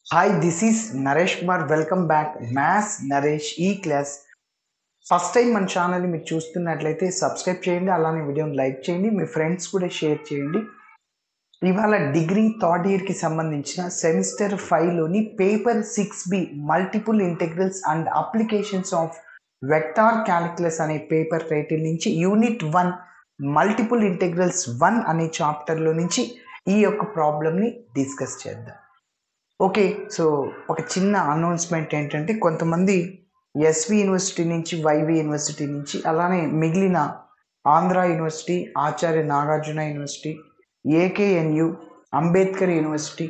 hi this is Naresh Kumar welcome back maths Naresh ఈ class first time మన ఛానల్ని మీరు చూస్తున్నట్లయితే సబ్స్క్రైబ్ చేయండి అలానే వీడియోని లైక్ చేయండి మీ ఫ్రెండ్స్ కూడా షేర్ చేయండి ఇవాళ డిగ్రీ థర్డ్ ఇయర్కి సంబంధించిన సెమిస్టర్ ఫైవ్లోని paper six B multiple integrals and applications of vector calculus అనే పేపర్ టైటిల్ నుంచి unit one multiple integrals one అనే చాప్టర్లో నుంచి ఈ యొక్క ప్రాబ్లమ్ని డిస్కస్ చేద్దాం ఓకే సో ఒక చిన్న అనౌన్స్మెంట్ ఏంటంటే కొంతమంది ఎస్వి యూనివర్సిటీ నుంచి వైవి యూనివర్సిటీ నుంచి అలానే మిగిలిన Andhra university Acharya Nagarjuna university AKNU Ambedkar university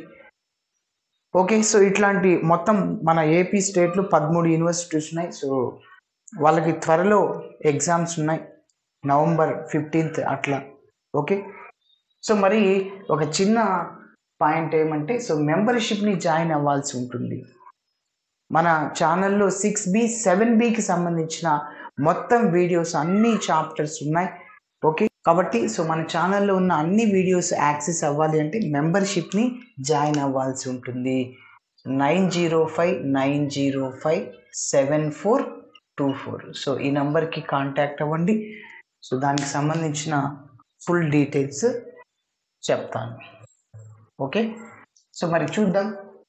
okay so ఇట్లాంటి మొత్తం మన ఏపీ స్టేట్లో పదమూడు యూనివర్సిటీస్ ఉన్నాయి సో వాళ్ళకి త్వరలో ఎగ్జామ్స్ ఉన్నాయి నవంబర్ ఫిఫ్టీన్త్ అట్లా ఓకే సో మరి ఒక చిన్న పాయింట్ ఏమంటే సో మెంబర్షిప్ని జాయిన్ అవ్వాల్సి ఉంటుంది మన ఛానల్లో సిక్స్ బి సెవెన్ బికి సంబంధించిన మొత్తం వీడియోస్ అన్ని చాప్టర్స్ ఉన్నాయి ఓకే కాబట్టి సో మన ఛానల్లో ఉన్న అన్ని వీడియోస్ యాక్సెస్ అవ్వాలి అంటే మెంబర్షిప్ని జాయిన్ అవ్వాల్సి ఉంటుంది nine zero five nine zero five seven four two four so ఈ నెంబర్కి కాంటాక్ట్ అవ్వండి సో దానికి సంబంధించిన ఫుల్ డీటెయిల్స్ చెప్తాను ఓకే సో మరి చూద్దాం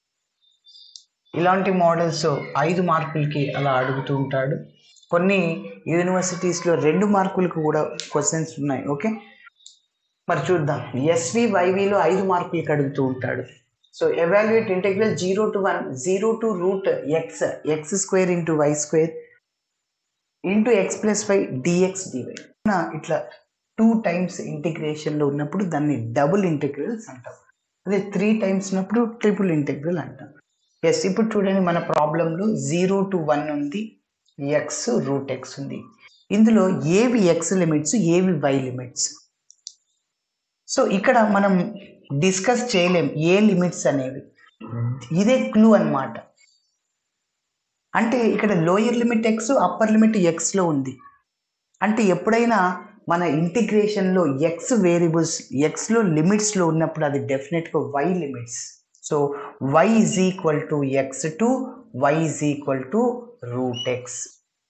ఇలాంటి మోడల్స్ ఐదు మార్కులకి అలా అడుగుతూ ఉంటాడు కొన్ని యూనివర్సిటీస్లో రెండు మార్కులకు కూడా క్వశ్చన్స్ ఉన్నాయి ఓకే మరి చూద్దాం ఎస్వి వైవిలో ఐదు మార్కులకి అడుగుతూ ఉంటాడు so evaluate integral zero to one zero to root x x square into y square into x plus y dx dy ఇట్లా టూ టైమ్స్ ఇంటిగ్రేషన్లో ఉన్నప్పుడు దాన్ని డబుల్ ఇంటిగ్రల్స్ అంటాం అదే త్రీ టైమ్స్ ఉన్నప్పుడు ట్రిపుల్ ఇంటిగ్రల్ అంటాం ఎస్ ఇప్పుడు చూడండి మన ప్రాబ్లంలో జీరో టు వన్ ఉంది ఎక్స్ రూట్ ఎక్స్ ఉంది ఇందులో ఏవి ఎక్స్ లిమిట్స్ ఏవి వై లిమిట్స్ సో ఇక్కడ మనం డిస్కస్ చేయలేం ఏ లిమిట్స్ అనేవి ఇదే క్లూ అన్నమాట అంటే ఇక్కడ lower limit x upper limit ఎక్స్లో ఉంది అంటే ఎప్పుడైనా మన ఇంటిగ్రేషన్లో ఎక్స్ వేరియబుల్స్ ఎక్స్లో లిమిట్స్లో ఉన్నప్పుడు అది డెఫినెట్గా y limits so y is equal to x to y is equal to root x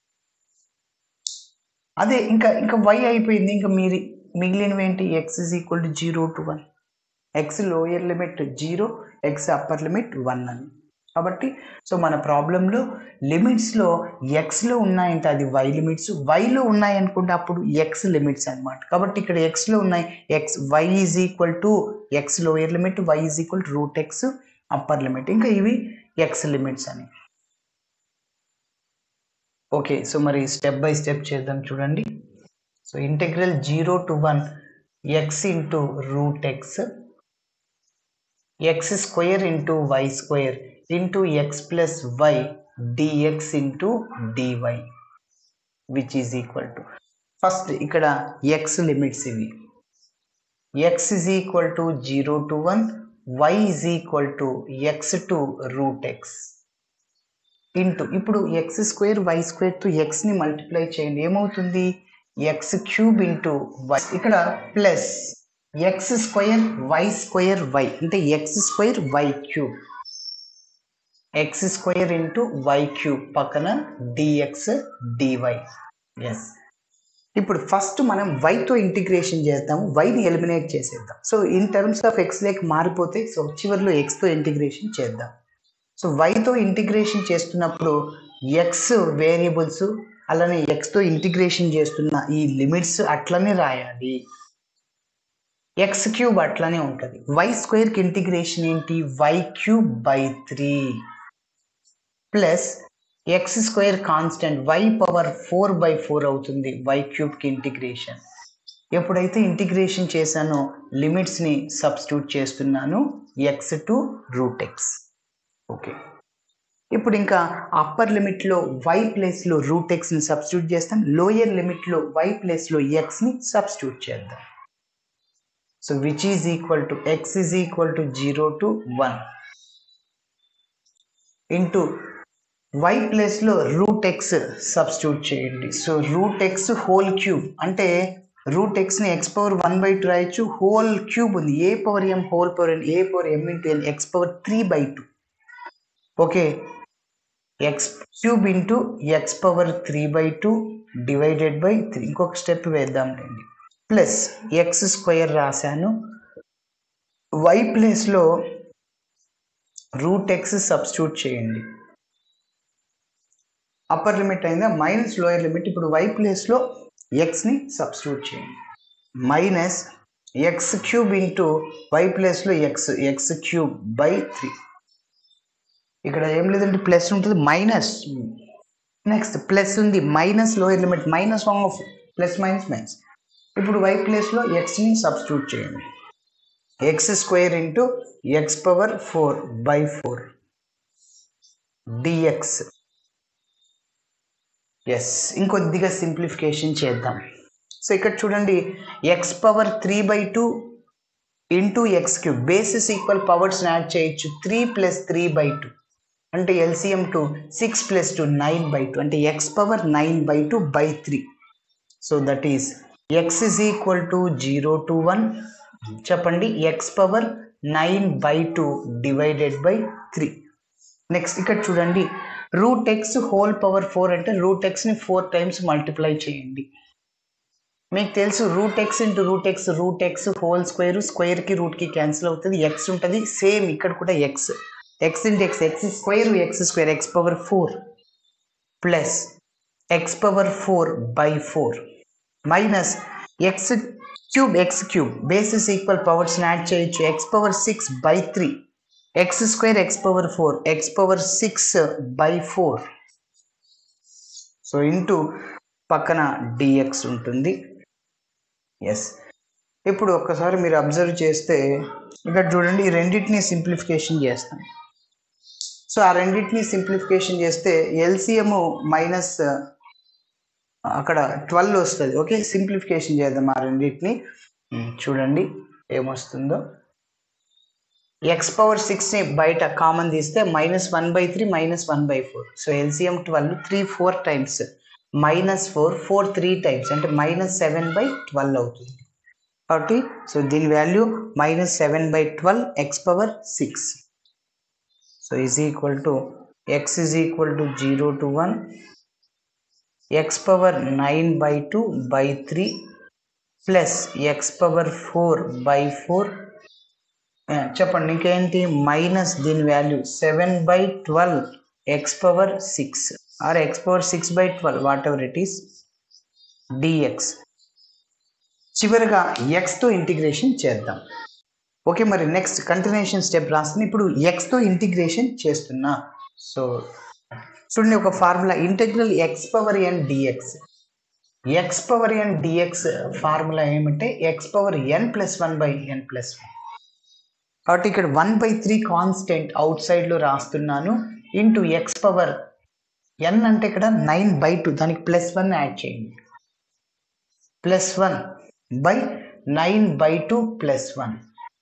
అదే ఇంకా ఇంకా వై అయిపోయింది ఇంకా మీరు మిగిలినవి ఏంటి x is equal to zero to one x lower limit zero x upper limit one అని కాబట్టి సో మన ప్రాబ్లంలో లిమిట్స్లో ఎక్స్లో ఉన్నాయంటే అది వై లిమిట్స్ వైలో ఉన్నాయి అనుకుంటే అప్పుడు ఎక్స్ లిమిట్స్ అనమాట కాబట్టి ఇక్కడ ఎక్స్లో ఉన్నాయి x y is equal to x lower limit y is equal to root x upper limit ఇంకా ఇవి ఎక్స్ లిమిట్స్ అని ఓకే సో మరి స్టెప్ బై స్టెప్ చేద్దాం చూడండి so integral zero to one x into root x x square into y square into x plus y dx into dy which is equal to first ఇక్కడ x limits ఇవి x is equal to zero to one why is equal to x to root x into ఇప్పుడు x square y స్క్వేర్తో ఎక్స్ని multiply చేయండి ఏమవుతుంది x cube into y ఇక్కడ plus x square y square y అంటే x square y cube x square into y cube పక్కన dx dy yes ఇప్పుడు first మనం వైతో ఇంటిగ్రేషన్ చేద్దాము వైని ఎలిమినేట్ చేసేద్దాం so in terms of x లేక్ మారిపోతే సో చివరిలో ఎక్స్తో ఇంటిగ్రేషన్ చేద్దాం సో వైతో ఇంటిగ్రేషన్ చేస్తున్నప్పుడు ఎక్స్ వేరియబుల్స్ అలానే ఎక్స్తో ఇంటిగ్రేషన్ చేస్తున్న ఈ లిమిట్స్ అట్లనే రాయాలి ఎక్స్ క్యూబ్ అట్లనే ఉంటుంది వై స్క్వేర్కి ఇంటిగ్రేషన్ ఏంటి y cube by three plus x square constant y power four by four అవుతుంది వై క్యూబ్కి ఇంటిగ్రేషన్ ఎప్పుడైతే ఇంటిగ్రేషన్ చేశానో లిమిట్స్ని సబ్స్టిట్యూట్ చేస్తున్నాను x to root x okay ఇప్పుడు ఇంకా అప్పర్ లిమిట్లో వై ప్లేస్లో రూట్ ఎక్స్ని సబ్స్టిట్యూట్ చేస్తాం లోయర్ లిమిట్లో వై ప్లేస్లో ఎక్స్ని సబ్స్టిట్యూట్ చేద్దాం so which is equal to x is equal to zero to one into y ప్లేస్లో రూట్ ఎక్స్ సబ్స్టిట్యూట్ చేయండి so root x whole cube అంటే రూట్ ఎక్స్ని x power one by two రాయొచ్చు whole cube ఉంది A power M whole power N A power M into N x power three by two okay x cube into x power three by two divided by three ఇంకొక step వేద్దాంలేండి plus x square రాశాను y ప్లేస్లో root x substitute చేయండి upper limit అయిందా minus lower limit ఇప్పుడు y ప్లేస్లో ఎక్స్ని substitute చేయండి minus x cube into y ప్లేస్లో x x cube by three ఇక్కడ ఏం లేదంటే ప్లస్ ఉంటుంది మైనస్ నెక్స్ట్ ప్లస్ ఉంది minus lower limit minus one of plus minus minus ఇప్పుడు వై ప్లేస్లో ఎక్స్ని సబ్స్టిట్యూట్ చేయండి x square into x power four by four dx yes ఇంకొద్దిగా సింప్లిఫికేషన్ చేద్దాం సో ఇక్కడ చూడండి x power three by two into x cube bases equal పవర్స్ని add చేయొచ్చు three plus three by two అంటే LCM two six plus two nine by two అంటే x power nine by two by three so that is x is equal to zero to one చెప్పండి x power nine by two divided by three next ఇక్కడ చూడండి root x whole power four అంటే root ఎక్స్ని four times multiply చేయండి మీకు తెలుసు root x into root x root x whole square స్క్వేర్కి రూట్కి క్యాన్సిల్ అవుతుంది ఎక్స్ ఉంటుంది సేమ్ ఇక్కడ కూడా x x into x x square x square x power four plus x power four by four minus x cube x cube bases equal పవర్స్ని add చేయొచ్చు x power six by three x square x power four x power six by four so into పక్కన dx ఉంటుంది yes ఇప్పుడు ఒక్కసారి మీరు observe చేస్తే ఇక్కడ చూడండి ఈ రెండింటిని సింప్లిఫికేషన్ చేస్తాం సో ఆ రెండింటిని సింప్లిఫికేషన్ చేస్తే ఎల్సిఎం మైనస్ అక్కడ ట్వెల్వ్ వస్తుంది ఓకే సింప్లిఫికేషన్ చేద్దాం ఆ రెండింటిని ఉమ్, చూడండి ఏమొస్తుందో ఎక్స్ పవర్ సిక్స్ని బయట కామన్ తీస్తే minus one by three minus one by four so LCM twelve three four times minus four four three times అంటే మైనస్ సెవెన్ బై ట్వెల్వ్ అవుతుంది కాబట్టి సో దీని value minus seven by twelve x power six so is equal to x is equal to zero to one x power nine by two by three plus x power four by four చెప్పండి ఇంకేంటి minus దీని value seven by twelve x power six or x power six by twelve whatever it is dx చివరిగా ఎక్స్తో integration చేద్దాం okay మరి next continuation step రాస్తాను ఇప్పుడు ఎక్స్తో ఇంటిగ్రేషన్ చేస్తున్నా సో చూడండి ఒక formula integral x power n dx x power n dx formula ఏమంటే x power n plus one by n plus one కాబట్టి ఇక్కడ one by three constant out సైడ్లో రాస్తున్నాను ఇంటూ ఎక్స్ పవర్ ఎన్ అంటే ఇక్కడ నైన్ బై టూ దానికి plus one add చేయండి plus one by nine by two plus one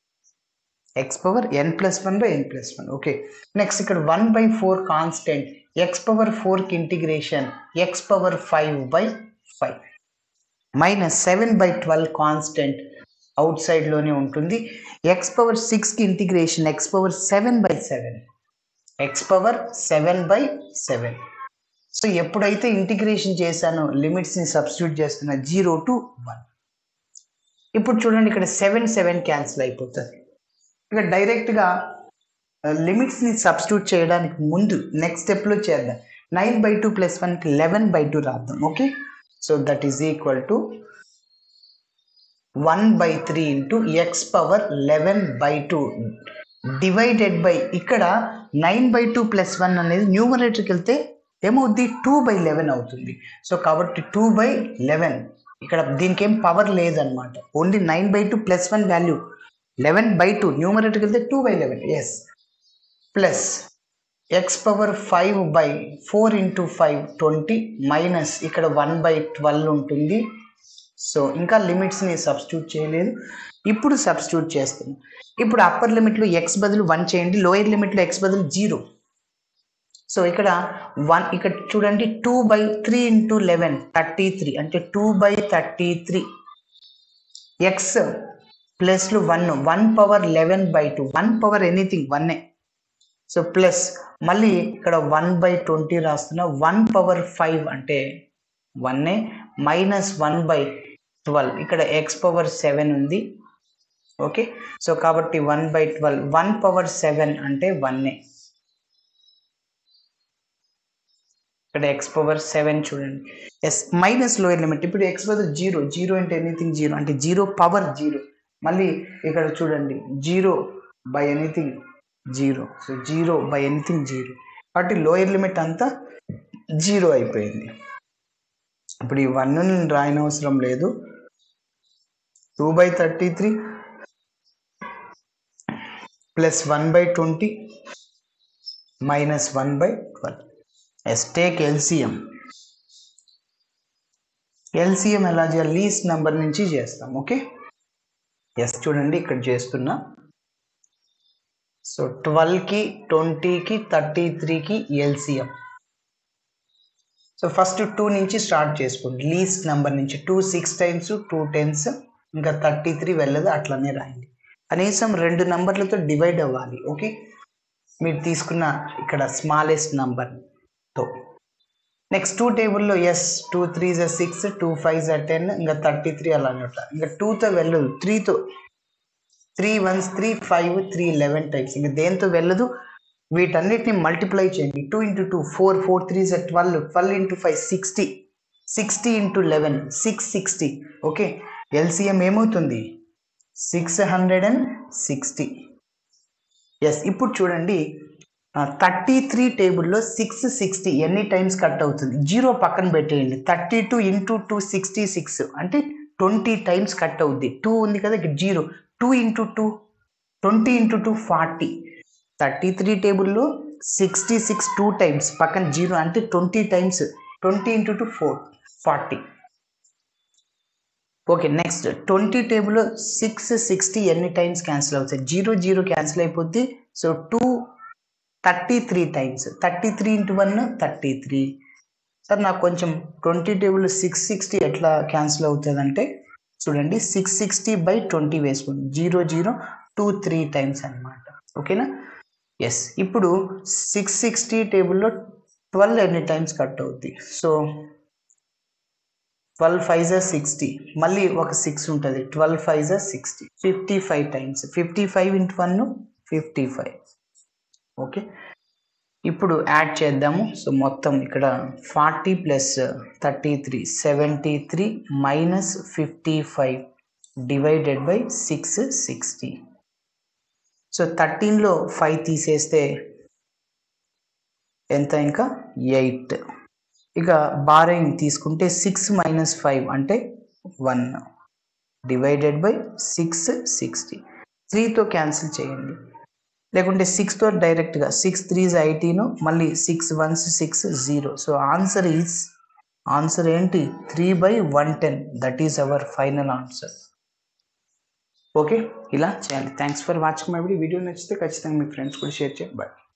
x power n plus one by n plus one okay next ఇక్కడ one by four constant x power ఫోర్కి integration x power five by five minus seven by twelve constant out సైడ్లోనే ఉంటుంది x power సిక్స్కి integration x power seven by seven x power seven by seven so ఎప్పుడైతే integration చేశానో లిమిట్స్ని substitute చేస్తున్న zero to one ఇప్పుడు చూడండి ఇక్కడ సెవెన్ సెవెన్ క్యాన్సిల్ అయిపోతుంది ఇక డైరెక్ట్గా లిమిట్స్ని సబ్స్టిట్యూట్ చేయడానికి ముందు నెక్స్ట్ స్టెప్లో చేద్దాం నైన్ బై టూ ప్లస్ వన్కి లెవెన్ బై టూ రాద్దాం okay so that is equal to one by three into x power eleven by two divided by ఇక్కడ nine by two plus one అనేది న్యూమరేటర్కి వెళ్తే ఏమవుద్ది టూ బై లెవెన్ అవుతుంది so కాబట్టి two by eleven ఇక్కడ దీనికి ఏం పవర్ లేదనమాట only nine by two plus one value eleven by two న్యూమరేటర్కి వెళ్తే two by eleven S plus x power five by four into five twenty minus ఇక్కడ one by twelve ఉంటుంది so ఇంకా లిమిట్స్ని సబ్స్టిట్యూట్ చేయలేదు ఇప్పుడు సబ్స్టిట్యూట్ చేస్తాను ఇప్పుడు అప్పర్ లిమిట్లో ఎక్స్ బదులు వన్ చేయండి లోయర్ లిమిట్లో ఎక్స్ బదులు జీరో సో ఇక్కడ వన్ ఇక్కడ చూడండి two by three into eleven thirty three అంటే two by thirty three x ప్లస్లు one one power eleven by two one power anything వన్నే సో ప్లస్ మళ్ళీ ఇక్కడ వన్ బై ట్వంటీ రాస్తున్నా వన్ పవర్ ఫైవ్ అంటే వన్నే మైనస్ వన్ బై ట్వెల్వ్ ఇక్కడ x power seven ఉంది ఓకే సో కాబట్టి one by twelve one power seven అంటే వన్నే ఇక్కడ ఎక్స్ పవర్ సెవెన్ చూడండి ఎస్ మైనస్ లోయర్ లిమిట్ ఇప్పుడు ఎక్స్ బదులు జీరో జీరో అంటే ఎనీథింగ్ జీరో అంటే జీరో పవర్ జీరో మళ్ళీ ఇక్కడ చూడండి zero by anything zero so zero by anything zero కాబట్టి లోయర్ లిమిట్ అంతా జీరో అయిపోయింది ఇప్పుడు ఈ వన్ రాయనవసరం లేదు two by thirty three plus one by twenty minus one by twelve yes take LCM LCM ఎలా చేయాలి లీస్ట్ నెంబర్ నుంచి చేస్తాం ఓకే ఎస్ చూడండి ఇక్కడ చేస్తున్నా సో ట్వెల్వ్కి ట్వంటీకి థర్టీ త్రీకి ఎల్సిఎం సో ఫస్ట్ టూ నుంచి స్టార్ట్ చేసుకోండి లీస్ట్ నెంబర్ నుంచి two six times two tens ఇంకా థర్టీ త్రీ వెళ్ళదు అట్లనే రాయండి కనీసం రెండు నంబర్లతో డివైడ్ అవ్వాలి ఓకే మీరు తీసుకున్న ఇక్కడ స్మాలెస్ట్ నంబర్తో నెక్స్ట్ టూ టేబుల్లో ఎస్ టూ త్రీ జా సిక్స్ టూ ఫైవ్ జా టెన్ ఇంకా థర్టీ త్రీ అలానే అట్లా ఇంకా టూతో వెళ్ళదు త్రీతో three ones three five three eleven types ఇంకా దేంతో వెళ్ళదు వీటన్నిటిని మల్టిప్లై చేయండి two into two four four three జా twelve twelve into five sixty sixty into eleven six sixty okay LCM ఏమవుతుంది six hundred and sixty yes ఇప్పుడు చూడండి thirty three టేబుల్లో సిక్స్ సిక్స్టీ ఎన్ని టైమ్స్ కట్ అవుతుంది జీరో పక్కన పెట్టేయండి thirty two into two sixty six అంటే ట్వంటీ టైమ్స్ కట్ అవుద్ది టూ ఉంది కదా ఇక్కడ zero two into two twenty into two forty thirty three టేబుల్లో సిక్స్టీ సిక్స్ టూ టైమ్స్ పక్కన జీరో అంటే twenty times twenty into two four forty okay next twenty టేబుల్లో six sixty ఎన్ని times cancel అవుతాయి జీరో జీరో క్యాన్సిల్ అయిపోద్ది so two thirty three times thirty three into one thirty three sir నాకు కొంచెం twenty table six sixty ఎట్లా cancel అవుతుంది అంటే చూడండి సిక్స్ సిక్స్టీ బై ట్వంటీ వేసుకోండి zero zero two three times అనమాట ఓకేనా ఎస్ ఇప్పుడు సిక్స్ సిక్స్టీ టేబుల్లో ట్వెల్వ్ ఎన్ని టైమ్స్ కట్ అవుద్ది సో ట్వెల్వ్ ఫైవ్ జా సిక్స్టీ మళ్ళీ ఒక సిక్స్ ఉంటుంది ట్వెల్వ్ ఫైవ్ జా sixty fifty five times fifty five into one fifty five okay ఇప్పుడు యాడ్ చేద్దాము సో మొత్తం ఇక్కడ forty plus thirty three seventy three minus fifty five divided by six sixty so థర్టీన్లో five తీసేస్తే ఎంత ఇంకా ఎయిట్ ఇక బారోయింగ్ తీసుకుంటే సిక్స్ మైనస్ ఫైవ్ అంటే one divided by six sixty త్రీతో క్యాన్సిల్ చేయండి లేకుంటే సిక్స్తో డైరెక్ట్గా సిక్స్ త్రీస్ ఎయిటీను మళ్ళీ six ones six zero so answer is answer ఏంటి three by one ten that is our final answer okay ఇలా చేయాలి thanks for watching my video video నచ్చితే ఖచ్చితంగా మీ ఫ్రెండ్స్ కూడా షేర్ చేయండి బాయ్